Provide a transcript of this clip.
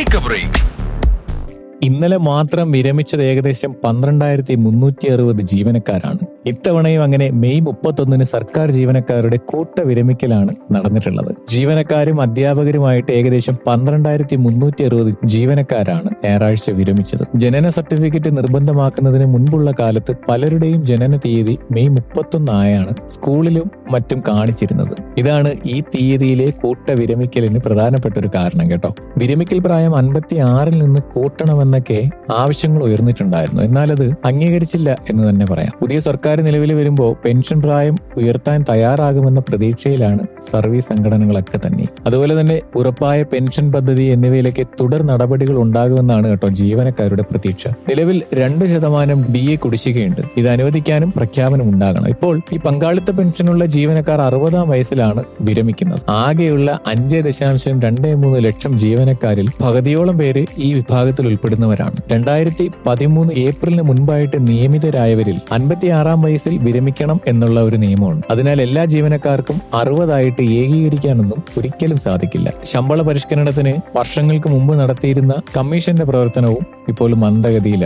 take A break ഇന്നലെ മാത്രം വിരമിച്ചത് ഏകദേശം പന്ത്രണ്ടായിരത്തി മുന്നൂറ്റി അറുപത് ജീവനക്കാരാണ് ഇത്തവണയും അങ്ങനെ മെയ് മുപ്പത്തൊന്നിന് സർക്കാർ ജീവനക്കാരുടെ കൂട്ട വിരമിക്കലാണ് നടന്നിട്ടുള്ളത് ജീവനക്കാരും അധ്യാപകരുമായിട്ട് ഏകദേശം പന്ത്രണ്ടായിരത്തി മുന്നൂറ്റി അറുപത് ജീവനക്കാരാണ് ഞായറാഴ്ച വിരമിച്ചത് ജനന സർട്ടിഫിക്കറ്റ് നിർബന്ധമാക്കുന്നതിന് മുൻപുള്ള കാലത്ത് പലരുടെയും ജനന തീയതി മെയ് മുപ്പത്തൊന്നായാണ് സ്കൂളിലും മറ്റും കാണിച്ചിരുന്നത് ഇതാണ് ഈ തീയതിയിലെ കൂട്ട വിരമിക്കലിന് പ്രധാനപ്പെട്ട ഒരു കാരണം കേട്ടോ വിരമിക്കൽ പ്രായം അൻപത്തി ആറിൽ നിന്ന് കൂട്ടണമെന്നൊക്കെ ആവശ്യങ്ങൾ ഉയർന്നിട്ടുണ്ടായിരുന്നു എന്നാൽ അത് അംഗീകരിച്ചില്ല എന്ന് തന്നെ പറയാം പുതിയ സർക്കാർ നിലവിൽ വരുമ്പോൾ പെൻഷൻ പ്രായം ഉയർത്താൻ തയ്യാറാകുമെന്ന പ്രതീക്ഷയിലാണ് സർവീസ് സംഘടനകളൊക്കെ തന്നെ അതുപോലെ തന്നെ ഉറപ്പായ പെൻഷൻ പദ്ധതി എന്നിവയിലേക്ക് തുടർ നടപടികൾ ഉണ്ടാകുമെന്നാണ് കേട്ടോ ജീവനക്കാരുടെ പ്രതീക്ഷ നിലവിൽ രണ്ട് ശതമാനം ഡി എ കുടിശ്ശികയുണ്ട് ഇത് അനുവദിക്കാനും പ്രഖ്യാപനം ഉണ്ടാകണം ഇപ്പോൾ ഈ പങ്കാളിത്ത പെൻഷനുള്ള ജീവനക്കാർ അറുപതാം വയസ്സിലാണ് വിരമിക്കുന്നത് ആകെയുള്ള അഞ്ച് ദശാംശം രണ്ട് മൂന്ന് ലക്ഷം ജീവനക്കാരിൽ പകുതിയോളം പേര് ഈ വിഭാഗത്തിൽ ഉൾപ്പെടുന്നവരാണ് രണ്ടായിരത്തി പതിമൂന്ന് ഏപ്രിലിന് മുൻപായിട്ട് നിയമിതരായവരിൽ അൻപത്തിയാറാം വയസ്സിൽ വിരമിക്കണം എന്നുള്ള ഒരു നിയമമുണ്ട് അതിനാൽ എല്ലാ ജീവനക്കാർക്കും അറുപതായിട്ട് ഏകീകരിക്കാനൊന്നും ഒരിക്കലും സാധിക്കില്ല ശമ്പള പരിഷ്കരണത്തിന് വർഷങ്ങൾക്ക് മുമ്പ് നടത്തിയിരുന്ന കമ്മീഷന്റെ പ്രവർത്തനവും ഇപ്പോൾ മന്ദഗതിയിലാണ്